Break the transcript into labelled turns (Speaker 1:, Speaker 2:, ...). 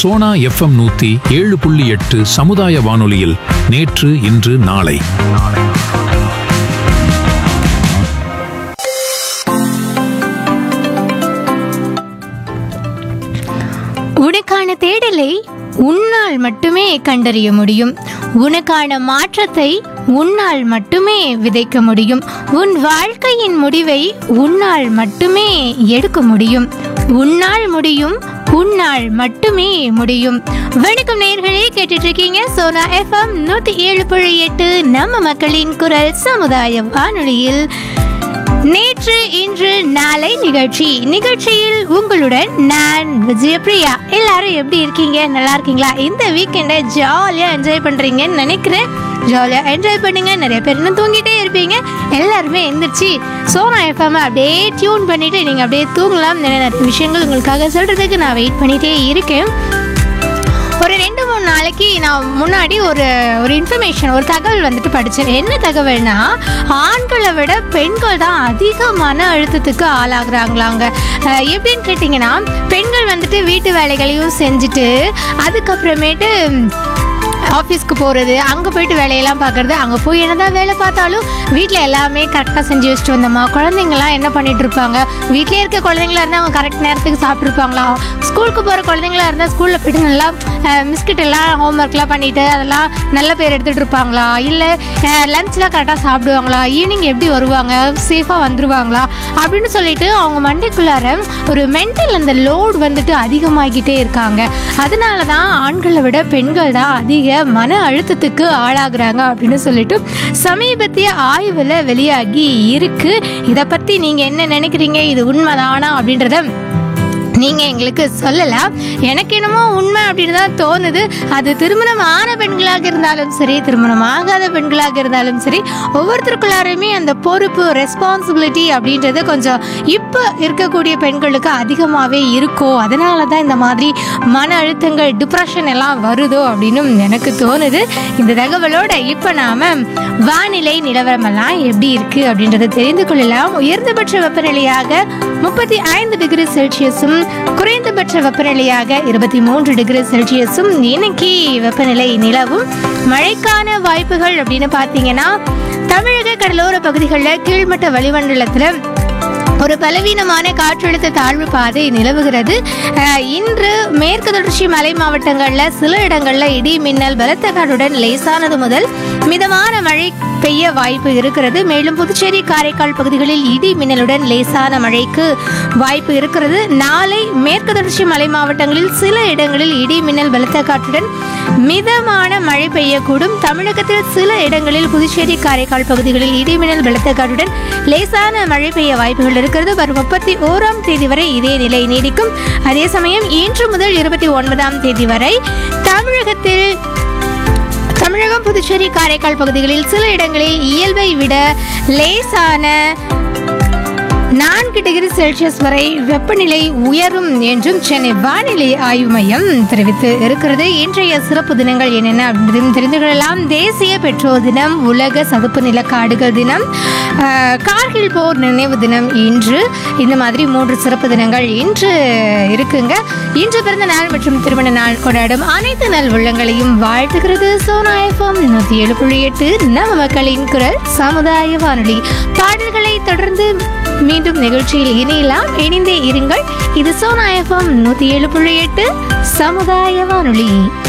Speaker 1: Sona FM நூத்தி ஏழு புள்ளி எட்டு சமுதாய வானொலியில் நேற்று இன்று நாளை
Speaker 2: உனக்கான தேடலை உன்னால் மட்டுமே கண்டறிய முடியும் உனக்கான மாற்றத்தை உன்னால் மட்டுமே விதைக்க முடியும் உன் வாழ்க்கையின் முடிவை உன்னால் மட்டுமே எடுக்க முடியும் உன்னால் முடியும் உன்னால் மட்டுமே முடியும் வணக்கம் நேர்களே கேட்டுட்டு இருக்கீங்க சோனா எஃப்எம் நூத்தி ஏழு புள்ளி எட்டு நம்ம மக்களின் குரல் சமுதாய வானொலியில் நேற்று இன்று நாளை நிகழ்ச்சி நிகழ்ச்சியில் உங்களுடன் நான் விஜயபிரியா எல்லாரும் எப்படி இருக்கீங்க நல்லா இருக்கீங்களா இந்த வீக்கெண்டை ஜாலியா என்ஜாய் பண்றீங்கன்னு நினைக்கிறேன் ஜாலியா என்ஜாய் பண்ணுங்க நிறைய பேர் இன்னும் தூங்கிட்டே இருப்பீங்க எல்லாருமே எந்திரிச்சு சோனா எஃப்எம் அப்படியே டியூன் பண்ணிட்டு நீங்க அப்படியே தூங்கலாம் நிறைய நிறைய விஷயங்கள் உங்களுக்காக சொல்றதுக்கு நான் வெயிட் பண்ணிட்டே இருக்கேன் ஒரு ரெண்டு மூணு நாளைக்கு நான் முன்னாடி ஒரு ஒரு இன்ஃபர்மேஷன் ஒரு தகவல் வந்துட்டு படித்தேன் என்ன தகவல்னா ஆண்களை விட பெண்கள் தான் அதிக மன அழுத்தத்துக்கு ஆளாகிறாங்களாங்க அஹ் எப்படின்னு கேட்டிங்கன்னா பெண்கள் வந்துட்டு வீட்டு வேலைகளையும் செஞ்சுட்டு அதுக்கப்புறமேட்டு ஆஃபீஸ்க்கு போகிறது அங்கே போயிட்டு வேலையெல்லாம் பார்க்குறது அங்கே போய் என்னதான் வேலை பார்த்தாலும் வீட்டில் எல்லாமே கரெக்டாக செஞ்சு வச்சுட்டு வந்தோமா குழந்தைங்களாம் என்ன பண்ணிட்டு இருப்பாங்க வீட்டிலே இருக்க குழந்தைங்களா இருந்தால் அவங்க கரெக்ட் நேரத்துக்கு சாப்பிட்ருப்பாங்களா ஸ்கூலுக்கு போகிற குழந்தைங்களா இருந்தால் ஸ்கூலில் போயிட்டு நல்லா மிஸ்கிட் எல்லாம் ஹோம்ஒர்க்லாம் பண்ணிட்டு அதெல்லாம் நல்ல பேர் எடுத்துகிட்டு இருப்பாங்களா இல்லை லஞ்ச்லாம் கரெக்டாக சாப்பிடுவாங்களா ஈவினிங் எப்படி வருவாங்க சேஃபாக வந்துருவாங்களா அப்படின்னு சொல்லிட்டு அவங்க மண்டைக்குள்ளார ஒரு மென்டல் அந்த லோட் வந்துட்டு அதிகமாகிக்கிட்டே இருக்காங்க அதனால தான் ஆண்களை விட பெண்கள் தான் அதிக மன அழுத்தத்துக்கு ஆளாகிறாங்க அப்படின்னு சொல்லிட்டு சமீபத்திய ஆய்வில் வெளியாகி இருக்கு இதை பற்றி நீங்கள் என்ன நினைக்கிறீங்க இது உண்மைதானா அப்படின்றத நீங்கள் எங்களுக்கு சொல்லலாம் எனக்கு என்னமோ உண்மை அப்படின்னு தான் தோணுது அது திருமணம் ஆன பெண்களாக இருந்தாலும் சரி திருமணம் ஆகாத பெண்களாக இருந்தாலும் சரி ஒவ்வொருத்தருக்குள்ளாரையுமே அந்த பொறுப்பு ரெஸ்பான்சிபிலிட்டி அப்படின்றது கொஞ்சம் இப்போ இருக்கக்கூடிய பெண்களுக்கு அதிகமாகவே இருக்கும் அதனால தான் இந்த மாதிரி மன அழுத்தங்கள் டிப்ரெஷன் எல்லாம் வருதோ அப்படின்னு எனக்கு தோணுது இந்த தகவலோட இப்போ நாம் வானிலை நிலவரமெல்லாம் எப்படி இருக்குது அப்படின்றத தெரிந்து கொள்ளலாம் உயர்ந்தபட்ச வெப்பநிலையாக முப்பத்தி ஐந்து டிகிரி செல்சியஸும் குறைந்தபட்ச வெப்பநிலையாக இருபத்தி மூன்று டிகிரி செல்சியஸும் இன்னைக்கு வெப்பநிலை நிலவும் மழைக்கான வாய்ப்புகள் அப்படின்னு பார்த்தீங்கன்னா தமிழக கடலோர பகுதிகளில் கீழ்மட்ட வளிமண்டலத்தில் ஒரு பலவீனமான காற்றழுத்த தாழ்வு பாதை நிலவுகிறது அஹ், இன்று மேற்கு தொடர்ச்சி மலை மாவட்டங்களில் சில இடங்களில் இடி மின்னல் பலத்த காற்றுடன் லேசானது முதல் மிதமான மழை பெய்ய வாய்ப்பு இருக்கிறது மேலும் புதுச்சேரி காரைக்கால் பகுதிகளில் இடி மின்னலுடன் லேசான மழைக்கு வாய்ப்பு இருக்கிறது நாளை மேற்கு தொடர்ச்சி மலை மாவட்டங்களில் சில இடங்களில் இடி மின்னல் பலத்த காற்றுடன் மிதமான மழை பெய்யக்கூடும் தமிழகத்தில் சில இடங்களில் புதுச்சேரி காரைக்கால் பகுதிகளில் இடி மின்னல் பலத்த காற்றுடன் லேசான மழை பெய்ய வாய்ப்புகள் இருக்கிறது வரும் முப்பத்தி ஓராம் தேதி வரை இதே நிலை நீடிக்கும் அதே சமயம் இன்று முதல் இருபத்தி ஒன்பதாம் தேதி வரை தமிழகத்தில் தமிழகம் புதுச்சேரி காரைக்கால் பகுதிகளில் சில இடங்களில் இயல்பை விட லேசான நான்கு டிகிரி செல்சியஸ் வரை வெப்பநிலை உயரும் என்றும் சென்னை வானிலை ஆய்வு மையம் தெரிவித்து இருக்கிறது இன்றைய சிறப்பு தினங்கள் என்னென்ன அப்படின்றதையும் தெரிந்து கொள்ளலாம் தேசிய பெட்ரோல் தினம் உலக சதுப்பு நில காடுகள் தினம் ஆஹ், கார்கில் போர் நினைவு தினம் இன்று இந்த மாதிரி மூன்று சிறப்பு தினங்கள் இன்று இருக்குங்க இன்று பிறந்த நாள் மற்றும் திருமண நாள் கொண்டாடும் அனைத்து நல் உள்ளங்களையும் வாழ்த்துகிறது சோனா எஃப்எம் நூற்றி ஏழு புள்ளி எட்டு நம்ம மக்களின் குரல் சமுதாய வானொலி பாடல்களை தொடர்ந்து மீண்டும் நிகழ்ச்சியில் இணையலாம் இணைந்தே இருங்கள் இது சோனா எஃப்எம் நூற்றி ஏழு புள்ளி எட்டு சமுதாய வானொலி